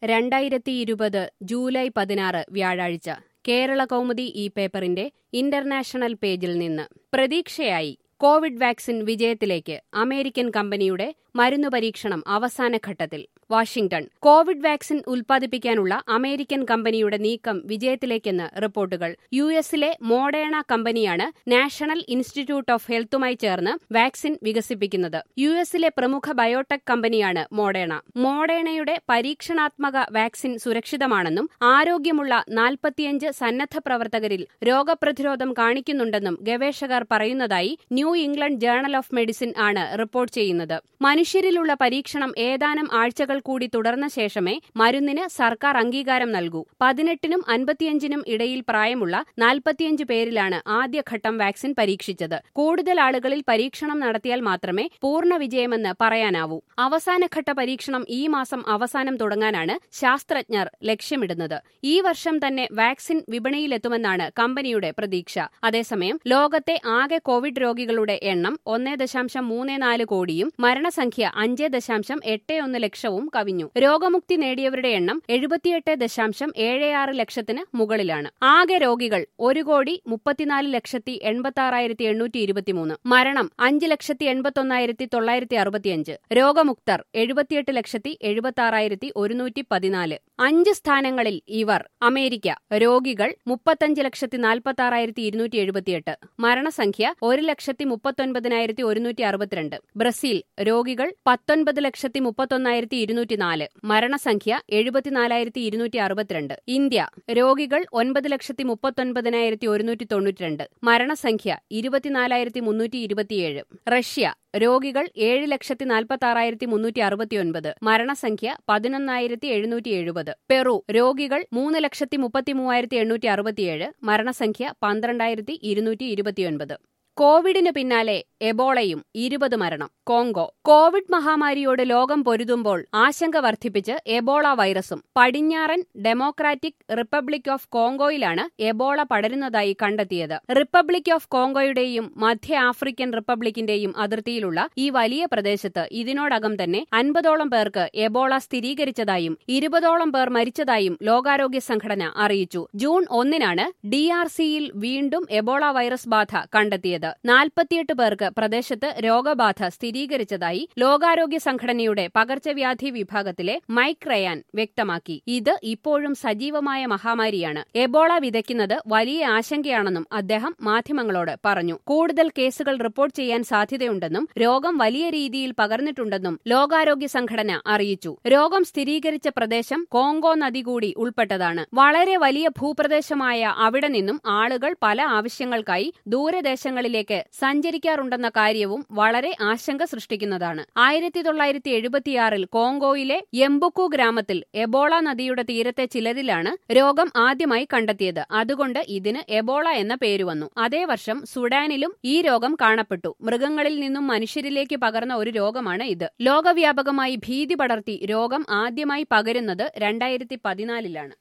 രണ്ടായിരത്തി ഇരുപത് ജൂലൈ പതിനാറ് വ്യാഴാഴ്ച കേരള കൗമുദി ഈ പേപ്പറിന്റെ ഇന്റർനാഷണൽ പേജിൽ നിന്ന് പ്രതീക്ഷയായി കോവിഡ് വാക്സിൻ വിജയത്തിലേക്ക് അമേരിക്കൻ കമ്പനിയുടെ മരുന്നു പരീക്ഷണം അവസാന ഘട്ടത്തിൽ വാഷിംഗ്ടൺ കോവിഡ് വാക്സിൻ ഉൽപ്പാദിപ്പിക്കാനുള്ള അമേരിക്കൻ കമ്പനിയുടെ നീക്കം വിജയത്തിലേക്കെന്ന് റിപ്പോർട്ടുകൾ യു എസിലെ മോഡേണ കമ്പനിയാണ് നാഷണൽ ഇൻസ്റ്റിറ്റ്യൂട്ട് ഓഫ് ഹെൽത്തുമായി ചേർന്ന് വാക്സിൻ വികസിപ്പിക്കുന്നത് യു എസിലെ പ്രമുഖ ബയോടെക് കമ്പനിയാണ് മോഡേണ മോഡേണയുടെ പരീക്ഷണാത്മക വാക്സിൻ സുരക്ഷിതമാണെന്നും ആരോഗ്യമുള്ള നാൽപ്പത്തിയഞ്ച് സന്നദ്ധ പ്രവർത്തകരിൽ രോഗപ്രതിരോധം കാണിക്കുന്നുണ്ടെന്നും ഗവേഷകർ പറയുന്നതായി New England Journal of Medicine ആണ് റിപ്പോർട്ട് ചെയ്യുന്നത് മനുഷ്യരിലുള്ള പരീക്ഷണം ഏതാനും ആഴ്ചകൾ കൂടി തുടർന്ന ശേഷമേ മരുന്നിന് സർക്കാർ അംഗീകാരം നൽകൂ പതിനെട്ടിനും അൻപത്തിയഞ്ചിനും ഇടയിൽ പ്രായമുള്ള നാൽപ്പത്തിയഞ്ച് പേരിലാണ് ആദ്യഘട്ടം വാക്സിൻ പരീക്ഷിച്ചത് കൂടുതൽ ആളുകളിൽ പരീക്ഷണം നടത്തിയാൽ മാത്രമേ പൂർണ്ണ വിജയമെന്ന് പറയാനാവൂ അവസാനഘട്ട പരീക്ഷണം ഈ മാസം അവസാനം തുടങ്ങാനാണ് ശാസ്ത്രജ്ഞർ ലക്ഷ്യമിടുന്നത് ഈ വർഷം തന്നെ വാക്സിൻ വിപണിയിലെത്തുമെന്നാണ് കമ്പനിയുടെ പ്രതീക്ഷ അതേസമയം ലോകത്തെ ആകെ കോവിഡ് രോഗികളുടെ എണ്ണം ഒന്നേ ദശാംശം മൂന്ന് നാല് കോടിയും മരണസംഖ്യ അഞ്ച് ദശാംശം എട്ട് ഒന്ന് ലക്ഷവും കവിഞ്ഞു രോഗമുക്തി നേടിയവരുടെ എണ്ണം എഴുപത്തിയെട്ട് ദശാംശം ഏഴ് ആറ് ലക്ഷത്തിന് മുകളിലാണ് ആകെ രോഗികൾ ഒരു കോടി മുപ്പത്തിനാല് ലക്ഷത്തി എൺപത്തി ആറായിരത്തി എണ്ണൂറ്റി ഇരുപത്തിമൂന്ന് മരണം അഞ്ച് ലക്ഷത്തി എൺപത്തൊന്നായിരത്തി തൊള്ളായിരത്തി അറുപത്തിയഞ്ച് രോഗമുക്തർ എഴുപത്തിയെട്ട് ലക്ഷത്തി എഴുപത്തി ആറായിരത്തി ഒരുന്നൂറ്റി പതിനാല് അഞ്ച് സ്ഥാനങ്ങളിൽ ഇവർ അമേരിക്ക രോഗികൾ മുപ്പത്തഞ്ച് ലക്ഷത്തി നാൽപ്പത്തി ആറായിരത്തി ഇരുന്നൂറ്റി എഴുപത്തിയെട്ട് മരണസംഖ്യ ഒരു ലക്ഷത്തി മുപ്പത്തൊൻപതിനായിരത്തി ഒരുന്നൂറ്റി അറുപത്തിരണ്ട് ബ്രസീൽ രോഗികൾ പത്തൊൻപത് ലക്ഷത്തി മുപ്പത്തൊന്നായിരത്തി ഇരുന്നൂറ്റി നാല് മരണസംഖ്യ എഴുപത്തിനാലായിരത്തി ഇരുന്നൂറ്റി അറുപത്തിരണ്ട് ഇന്ത്യ രോഗികൾ ഒൻപത് ലക്ഷത്തി മുപ്പത്തൊൻപതിനായിരത്തി ഒരുന്നൂറ്റി തൊണ്ണൂറ്റിരണ്ട് മരണസംഖ്യ ഇരുപത്തിനാലായിരത്തി മുന്നൂറ്റി ഇരുപത്തിയേഴ് റഷ്യ രോഗികൾ ഏഴ് ലക്ഷത്തി നാൽപ്പത്തി ആറായിരത്തി മുന്നൂറ്റി അറുപത്തിയൊൻപത് മരണസംഖ്യ പതിനൊന്നായിരത്തി എഴുന്നൂറ്റി എഴുപത് പെറു രോഗികൾ മൂന്ന് ലക്ഷത്തി മുപ്പത്തി മൂവായിരത്തി എണ്ണൂറ്റി അറുപത്തിയേഴ് മരണസംഖ്യ പന്ത്രണ്ടായിരത്തി ഇരുന്നൂറ്റി ഇരുപത്തിയൊൻപത് കോവിഡിന് പിന്നാലെ എബോളയും ഇരുപത് മരണം കോങ്കോ കോവിഡ് മഹാമാരിയോട് ലോകം പൊരുതുമ്പോൾ ആശങ്ക വർദ്ധിപ്പിച്ച് എബോള വൈറസും പടിഞ്ഞാറൻ ഡെമോക്രാറ്റിക് റിപ്പബ്ലിക് ഓഫ് കോങ്കോയിലാണ് എബോള പടരുന്നതായി കണ്ടെത്തിയത് റിപ്പബ്ലിക് ഓഫ് കോങ്കോയുടെയും മധ്യ ആഫ്രിക്കൻ റിപ്പബ്ലിക്കിന്റെയും അതിർത്തിയിലുള്ള ഈ വലിയ പ്രദേശത്ത് ഇതിനോടകം തന്നെ അൻപതോളം പേർക്ക് എബോള സ്ഥിരീകരിച്ചതായും ഇരുപതോളം പേർ മരിച്ചതായും ലോകാരോഗ്യ സംഘടന അറിയിച്ചു ജൂൺ ഒന്നിനാണ് ഡിആർസിയിൽ വീണ്ടും എബോള വൈറസ് ബാധ കണ്ടെത്തിയത് നാൽപ്പത്തിയെട്ട് പേർക്ക് പ്രദേശത്ത് രോഗബാധ സ്ഥിരീകരിച്ചതായി ലോകാരോഗ്യ സംഘടനയുടെ പകർച്ചവ്യാധി വിഭാഗത്തിലെ മൈക്ക് റയാൻ വ്യക്തമാക്കി ഇത് ഇപ്പോഴും സജീവമായ മഹാമാരിയാണ് എബോള വിതയ്ക്കുന്നത് വലിയ ആശങ്കയാണെന്നും അദ്ദേഹം മാധ്യമങ്ങളോട് പറഞ്ഞു കൂടുതൽ കേസുകൾ റിപ്പോർട്ട് ചെയ്യാൻ സാധ്യതയുണ്ടെന്നും രോഗം വലിയ രീതിയിൽ പകർന്നിട്ടുണ്ടെന്നും ലോകാരോഗ്യ സംഘടന അറിയിച്ചു രോഗം സ്ഥിരീകരിച്ച പ്രദേശം കോങ്കോ നദി കൂടി ഉൾപ്പെട്ടതാണ് വളരെ വലിയ ഭൂപ്രദേശമായ അവിടെ നിന്നും ആളുകൾ പല ആവശ്യങ്ങൾക്കായി ദൂരദേശങ്ങളിലേക്ക് സഞ്ചരിക്കാറുണ്ടെന്ന കാര്യവും വളരെ ആശങ്ക സൃഷ്ടിക്കുന്നതാണ് ആയിരത്തി തൊള്ളായിരത്തി എഴുപത്തിയാറിൽ കോങ്കോയിലെ എംബുക്കു ഗ്രാമത്തിൽ എബോള നദിയുടെ തീരത്തെ ചിലരിലാണ് രോഗം ആദ്യമായി കണ്ടെത്തിയത് അതുകൊണ്ട് ഇതിന് എബോള എന്ന പേര് വന്നു അതേ വർഷം സുഡാനിലും ഈ രോഗം കാണപ്പെട്ടു മൃഗങ്ങളിൽ നിന്നും മനുഷ്യരിലേക്ക് പകർന്ന ഒരു രോഗമാണ് ഇത് ലോകവ്യാപകമായി ഭീതി പടർത്തി രോഗം ആദ്യമായി പകരുന്നത് രണ്ടായിരത്തി പതിനാലിലാണ്